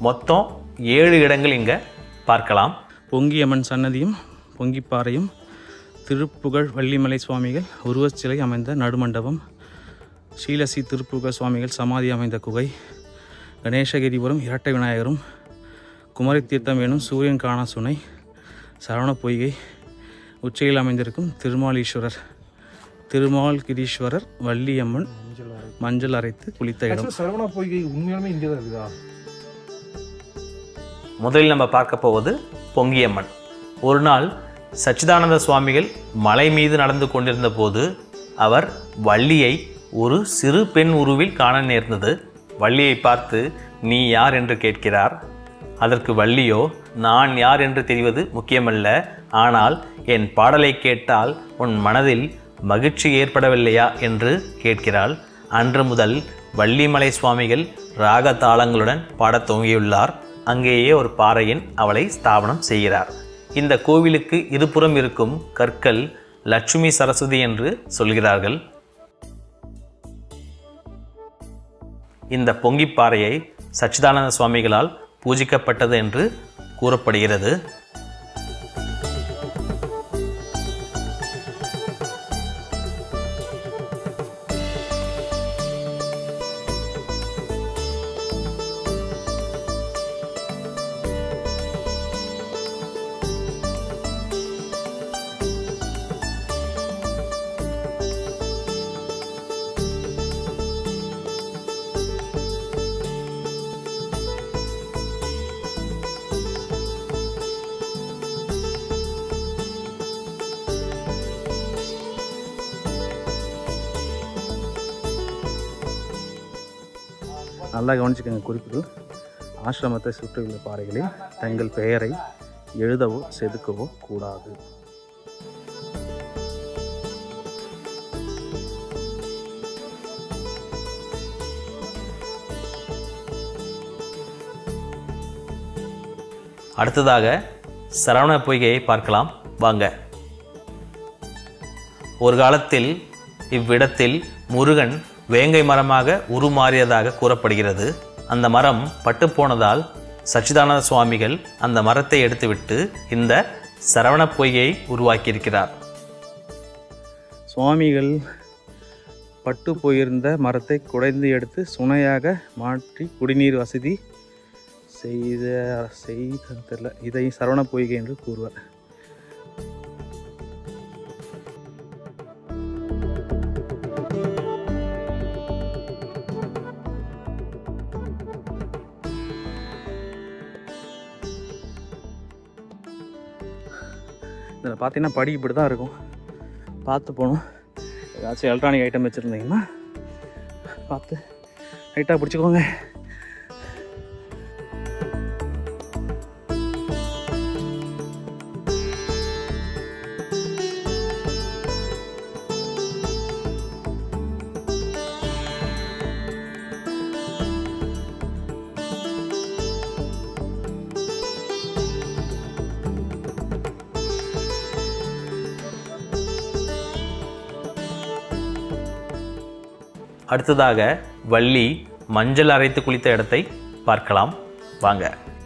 மொத்தம் ஏழு இடங்கள் இங்கே பார்க்கலாம் பொங்கியம்மன் சன்னதியும் பொங்கிப்பாறையும் திருப்புகழ் வள்ளிமலை சுவாமிகள் உருவச்சிலை அமைந்த நடுமண்டபம் ஸ்ரீலசி திருப்புகழ் சுவாமிகள் சமாதி அமைந்த குகை கணேசகிரிபுரம் இரட்டை விநாயகரும் குமரி தீர்த்தம் எனும் சூரியன் காணா சுனை சரவண பொய்கை உச்சியில் அமைந்திருக்கும் திருமாலீஸ்வரர் திருமால்கிரீஸ்வரர் வள்ளியம்மன் மஞ்சள் அரைத்து குளித்த இடம் ஆக்சுவலாக சரவணா பொய்கை உண்மையாலுமே இங்கே தான் இருக்குதா முதலில் நம்ம பார்க்க போவது பொங்கியம்மன் ஒரு நாள் சச்சிதானந்த சுவாமிகள் மலை மீது நடந்து கொண்டிருந்த போது அவர் வள்ளியை ஒரு சிறு பெண் உருவில் காண நேர்ந்தது வள்ளியை பார்த்து நீ யார் என்று கேட்கிறார் அதற்கு வள்ளியோ நான் யார் என்று தெரிவது முக்கியமல்ல ஆனால் என் பாடலை கேட்டால் உன் மனதில் மகிழ்ச்சி ஏற்படவில்லையா என்று கேட்கிறாள் அன்று முதல் வள்ளிமலை சுவாமிகள் ராக தாளங்களுடன் பாடத் துவங்கியுள்ளார் அங்கேயே ஒரு பாறையின் அவளை ஸ்தாபனம் செய்கிறார் இந்த கோவிலுக்கு இருபுறம் இருக்கும் கற்கள் லட்சுமி சரஸ்வதி என்று சொல்கிறார்கள் இந்த பொங்கிப்பாறையை சச்சிதானந்த சுவாமிகளால் பூஜிக்கப்பட்டது என்று கூறப்படுகிறது நல்லா கவனிச்சுக்கோங்க குறிப்பு ஆசிரமத்தை சுற்றியுள்ள பாறைகளில் தங்கள் பெயரை எழுதவோ செதுக்கவோ கூடாது அடுத்ததாக சரவண பொய்கையை பார்க்கலாம் வாங்க ஒரு காலத்தில் இவ்விடத்தில் முருகன் வேங்கை மரமாக உருமாறியதாக கூறப்படுகிறது அந்த மரம் பட்டுப்போனதால் சச்சிதானந்த சுவாமிகள் அந்த மரத்தை எடுத்துவிட்டு இந்த சரவண பொய்கையை உருவாக்கியிருக்கிறார் சுவாமிகள் பட்டு போயிருந்த மரத்தை குடைந்து எடுத்து சுனையாக மாற்றி குடிநீர் வசதி செய்த செய்த தெரியல இதை சரவண பொய்கை என்று கூறுவர் இதில் பார்த்தீங்கன்னா படி இப்படி தான் இருக்கும் பார்த்து போகணும் ஏதாச்சும் எலக்ட்ரானிக் ஐட்டம் வச்சுருந்தீங்கன்னா பார்த்து லைட்டாக பிடிச்சிக்கோங்க அடுத்ததாக வள்ளி மஞ்சள் அரைத்து குளித்த இடத்தை பார்க்கலாம் வாங்க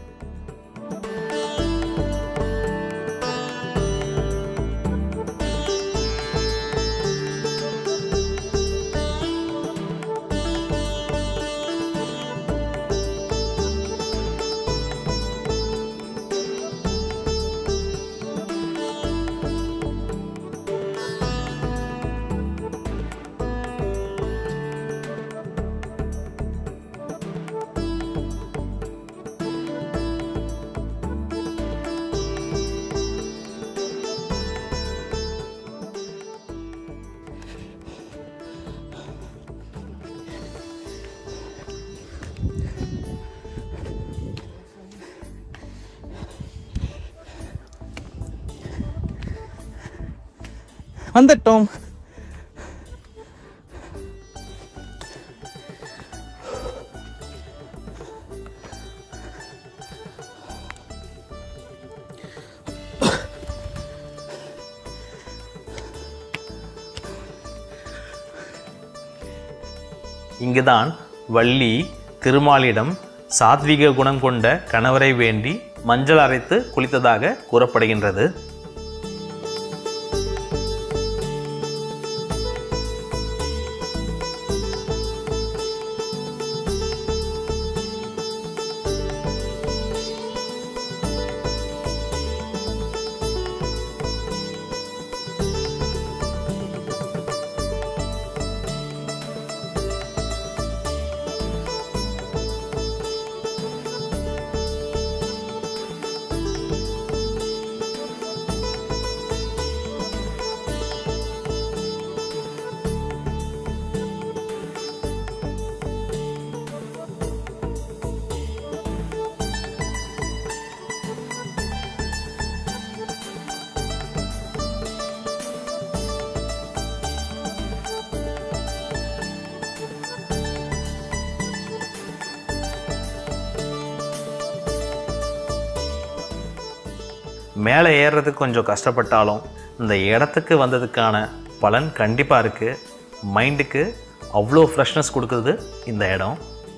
வந்துட்டோம் இங்குதான் வள்ளி திருமாலிடம் சாத்வீக குணம் கொண்ட கணவரை வேண்டி மஞ்சள் அரைத்து குளித்ததாக கூறப்படுகின்றது மேலே ஏறுறதுக்கு கொஞ்சம் கஷ்டப்பட்டாலும் இந்த இடத்துக்கு வந்ததுக்கான பலன் கண்டிப்பாக இருக்குது மைண்டுக்கு அவ்வளோ ஃப்ரெஷ்னஸ் கொடுக்குது இந்த இடம்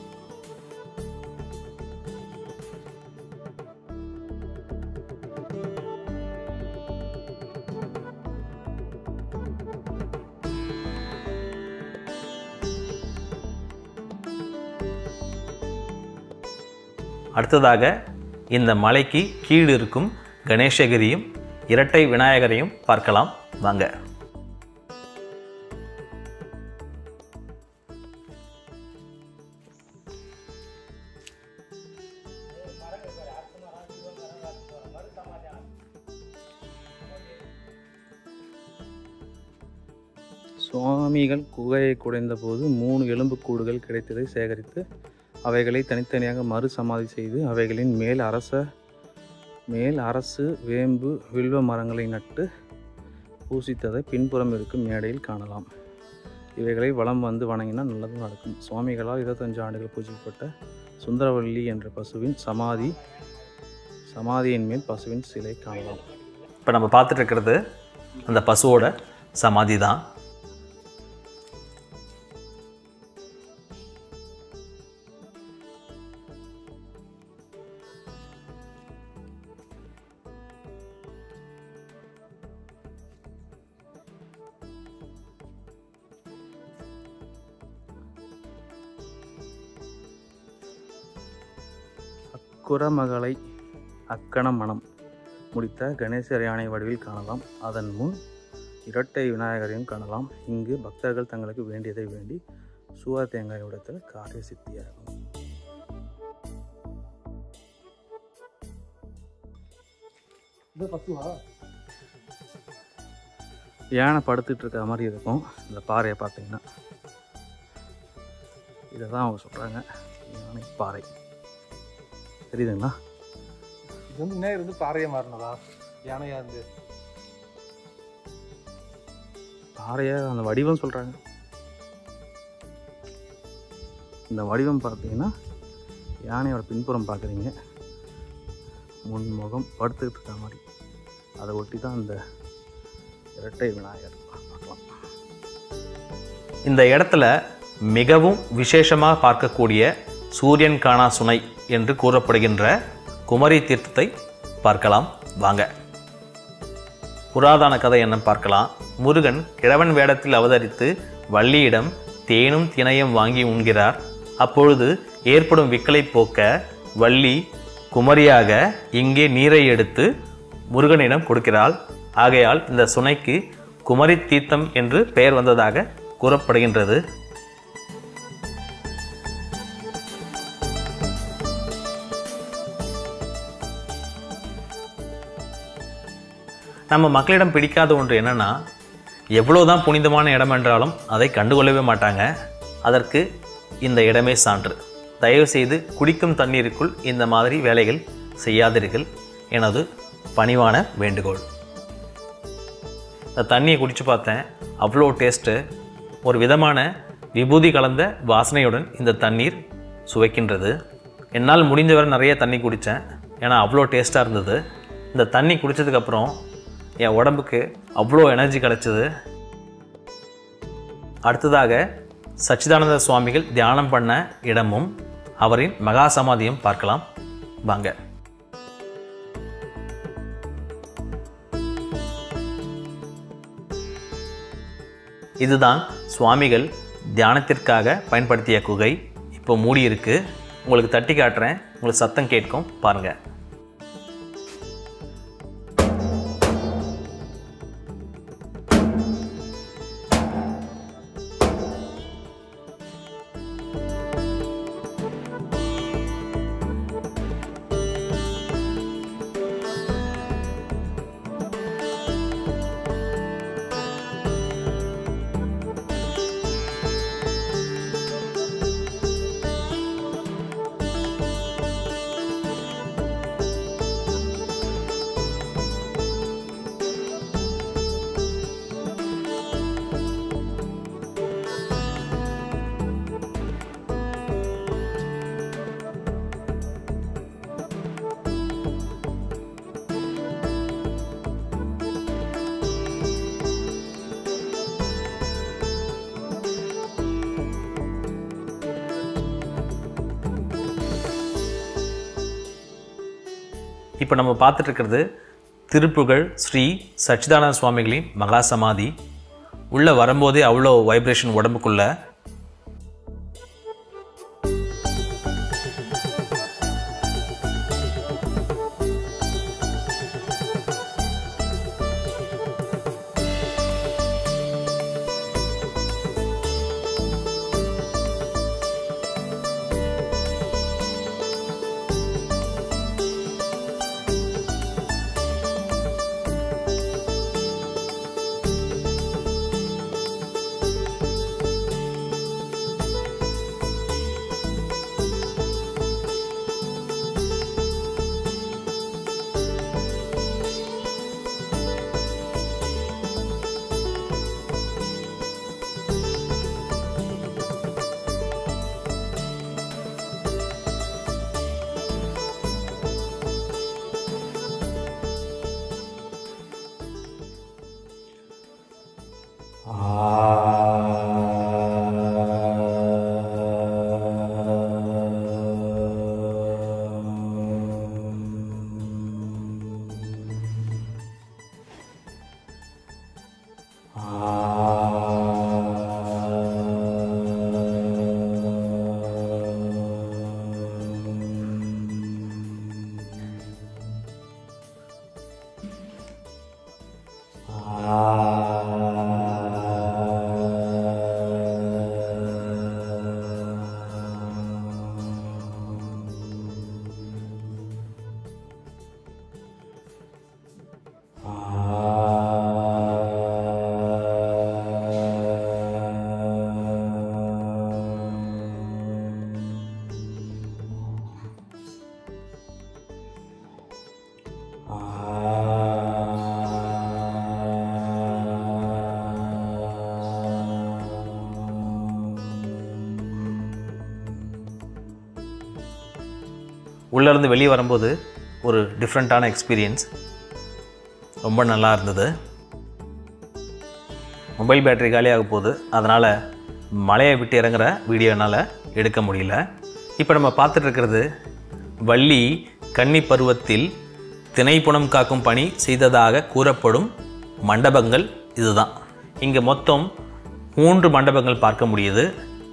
அடுத்ததாக இந்த மலைக்கு கீழ் இருக்கும் கணேசகிரியும் இரட்டை விநாயகரையும் பார்க்கலாம் வாங்க சுவாமிகள் குகையை குடைந்தபோது மூணு எலும்புக்கூடுகள் கிடைத்ததை சேகரித்து அவைகளை தனித்தனியாக மறு சமாதி செய்து அவைகளின் மேல் அரச மேல் அரசு வேம்பு வில்வ மரங்களை நட்டு பூசித்ததை பின்புறம் இருக்கும் மேடையில் காணலாம் இவைகளை வலம் வந்து வணங்கினால் நல்லது நடக்கும் சுவாமிகளால் இருபத்தஞ்சு ஆண்டுகள் பூஜிக்கப்பட்ட சுந்தரவல்லி என்ற பசுவின் சமாதி சமாதியின் மேல் பசுவின் சிலை காணலாம் இப்போ நம்ம பார்த்துட்டு இருக்கிறது அந்த பசுவோட சமாதி தான் குரமகளை அக்கண மனம் முடித்த கணேசர் யானை வடிவில் காணலாம் அதன் முன் இரட்டை விநாயகரையும் காணலாம் இங்கு பக்தர்கள் தங்களுக்கு வேண்டியதை வேண்டி சூவ தேங்காய் உடைத்தல் காரிய சித்தியாகும் இது பசுவா யானை படுத்துட்டு இருக்க மாதிரி இருக்கும் இந்த பாறையை பார்த்தீங்கன்னா இதை தான் அவங்க சொல்கிறாங்க யானை பாறை தெரியுதுங்களா இது வந்து என்ன இருந்து பாறையா மாறினதா யானையா இருந்து பாறையை அந்த வடிவம் சொல்கிறாங்க இந்த வடிவம் பார்த்தீங்கன்னா யானையோட பின்புறம் பார்க்குறீங்க முன்முகம் படுத்துக்கிட்டு இருக்க மாதிரி அதை ஒட்டி தான் இந்த இரட்டை விநாயகர் பார்க்கலாம் இந்த இடத்துல மிகவும் விசேஷமாக பார்க்கக்கூடிய சூரியன் காணா சுனை என்று கூறப்படுகின்ற குமரி தீர்த்தத்தை பார்க்கலாம் வாங்க புராதன கதை என்ன பார்க்கலாம் முருகன் கிழவன் வேடத்தில் அவதரித்து வள்ளியிடம் தேனும் திணையும் வாங்கி உண்கிறார் அப்பொழுது ஏற்படும் விக்கலை போக்க வள்ளி குமரியாக இங்கே நீரை எடுத்து முருகனிடம் கொடுக்கிறாள் ஆகையால் இந்த சுனைக்கு குமரி தீர்த்தம் என்று பெயர் வந்ததாக கூறப்படுகின்றது நம்ம மக்களிடம் பிடிக்காத ஒன்று என்னன்னா எவ்வளோதான் புனிதமான இடம் என்றாலும் அதை கண்டுகொள்ளவே மாட்டாங்க அதற்கு இந்த இடமே சான்று தயவு செய்து குடிக்கும் தண்ணீருக்குள் இந்த மாதிரி வேலைகள் செய்யாதீர்கள் எனது பணிவான வேண்டுகோள் இந்த தண்ணியை குடிச்சு பார்த்தேன் அவ்வளோ டேஸ்ட்டு ஒரு விதமான விபூதி கலந்த வாசனையுடன் இந்த தண்ணீர் சுவைக்கின்றது என்னால் முடிஞ்சவரை நிறைய தண்ணி குடித்தேன் ஏன்னா அவ்வளோ டேஸ்ட்டாக இருந்தது இந்த தண்ணி குடித்ததுக்கப்புறம் என் உடம்புக்கு அவ்வளோ எனர்ஜி கிடச்சிது அடுத்ததாக சச்சிதானந்த சுவாமிகள் தியானம் பண்ண இடமும் அவரின் மகா சமாதியும் பார்க்கலாம் வாங்க இதுதான் சுவாமிகள் தியானத்திற்காக பயன்படுத்திய குகை இப்போ மூடி இருக்கு உங்களுக்கு தட்டி காட்டுறேன் உங்களுக்கு சத்தம் கேட்கும் பாருங்க இப்போ நம்ம பார்த்துட்டு இருக்கிறது திருப்புகழ் ஸ்ரீ சச்சிதானந்த சுவாமிகளின் மகா சமாதி உள்ளே வரும்போதே அவ்வளோ வைப்ரேஷன் உடம்புக்குள்ள உள்ளேருந்து வெளியே வரும்போது ஒரு டிஃப்ரெண்ட்டான எக்ஸ்பீரியன்ஸ் ரொம்ப நல்லா இருந்தது மொபைல் பேட்டரி காலியாக போகுது அதனால் மலையை விட்டு இறங்குற வீடியோ என்னால் எடுக்க முடியல இப்போ நம்ம பார்த்துட்டு இருக்கிறது வள்ளி கன்னி பருவத்தில் திணைப்புணம் காக்கும் பணி செய்ததாக கூறப்படும் மண்டபங்கள் இதுதான் இங்கே மொத்தம் மூன்று மண்டபங்கள் பார்க்க முடியுது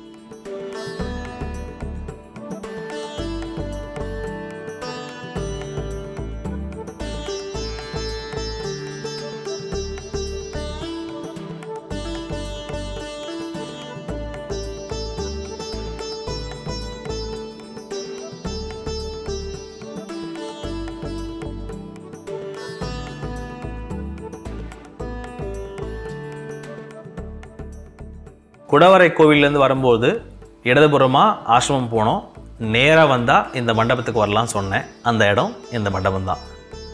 குடவரை கோவில்லேருந்து வரும்போது இடதுபுறமாக ஆசிரமம் போனோம் நேராக வந்தால் இந்த மண்டபத்துக்கு வரலாம்னு சொன்னேன் அந்த இடம் இந்த மண்டபம் தான்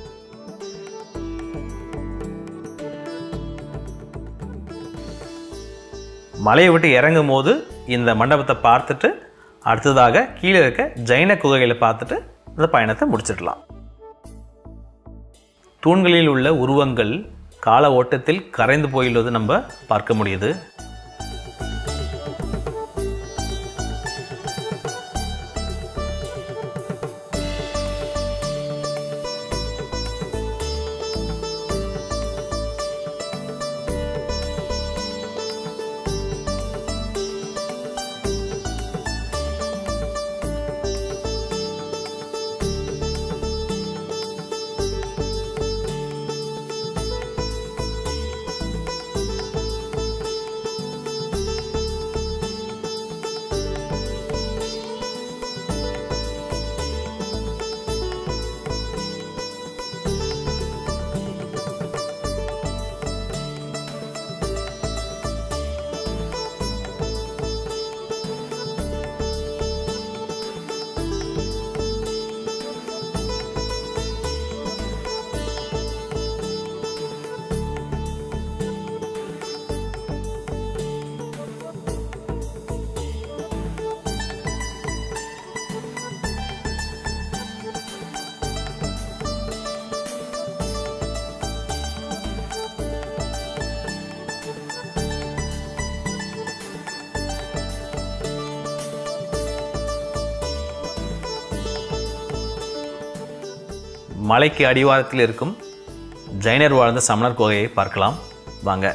மலையை விட்டு இறங்கும் போது இந்த மண்டபத்தை பார்த்துட்டு அடுத்ததாக கீழே இருக்க ஜைன குகைகளை பார்த்துட்டு இந்த பயணத்தை முடிச்சிடலாம் தூண்களில் உள்ள உருவங்கள் கால ஓட்டத்தில் கரைந்து போயுள்ளது நம்ம பார்க்க முடியுது மலைக்கு அடிவாரத்தில் இருக்கும் ஜைனர் வாழ்ந்த சமணர் குகையை பார்க்கலாம் வாங்க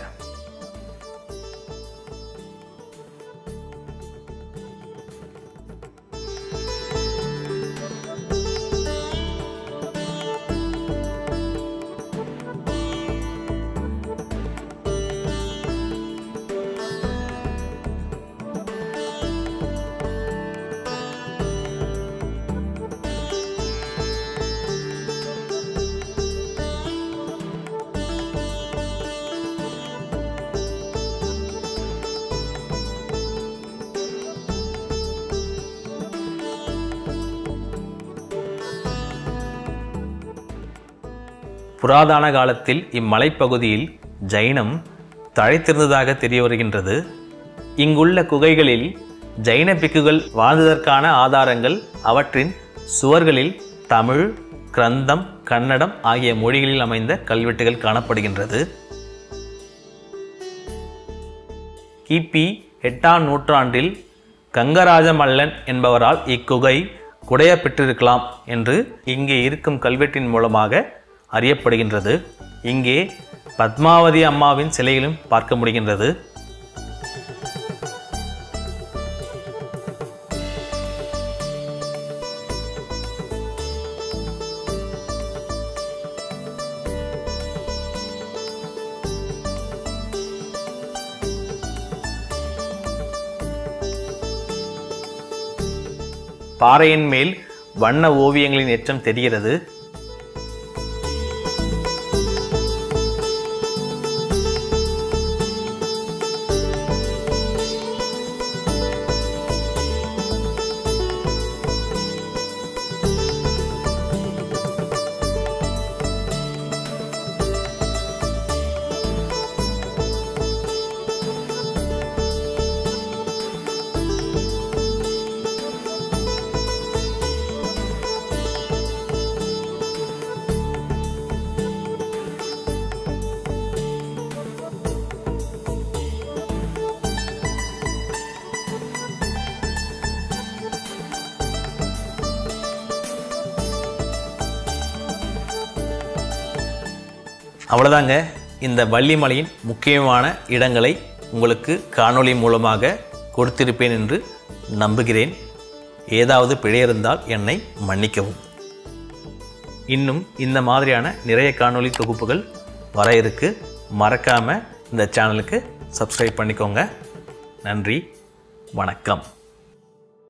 புராதன காலத்தில் இம்மலைப்பகுதியில் ஜைனம் தழைத்திருந்ததாக தெரிய வருகின்றது இங்குள்ள குகைகளில் ஜைன பிக்குகள் வாழ்ந்ததற்கான ஆதாரங்கள் அவற்றின் சுவர்களில் தமிழ் கிரந்தம் கன்னடம் ஆகிய மொழிகளில் அமைந்த கல்வெட்டுகள் காணப்படுகின்றது கிபி எட்டாம் நூற்றாண்டில் கங்கராஜ மல்லன் என்பவரால் இக்குகை குடைய பெற்றிருக்கலாம் என்று இங்கே இருக்கும் கல்வெட்டின் மூலமாக அறியப்படுகின்றது இங்கே பத்மாவதி அம்மாவின் சிலையிலும் பார்க்க முடிகின்றது பாறையின் மேல் வண்ண ஓவியங்களின் எச்சம் தெரிகிறது அவ்வளோதாங்க இந்த வள்ளிமலையின் முக்கியமான இடங்களை உங்களுக்கு காணொளி மூலமாக கொடுத்திருப்பேன் என்று நம்புகிறேன் ஏதாவது பிழை இருந்தால் என்னை மன்னிக்கவும் இன்னும் இந்த மாதிரியான நிறைய காணொளி தொகுப்புகள் வர இருக்கு மறக்காமல் இந்த சேனலுக்கு சப்ஸ்கிரைப் பண்ணிக்கோங்க நன்றி வணக்கம்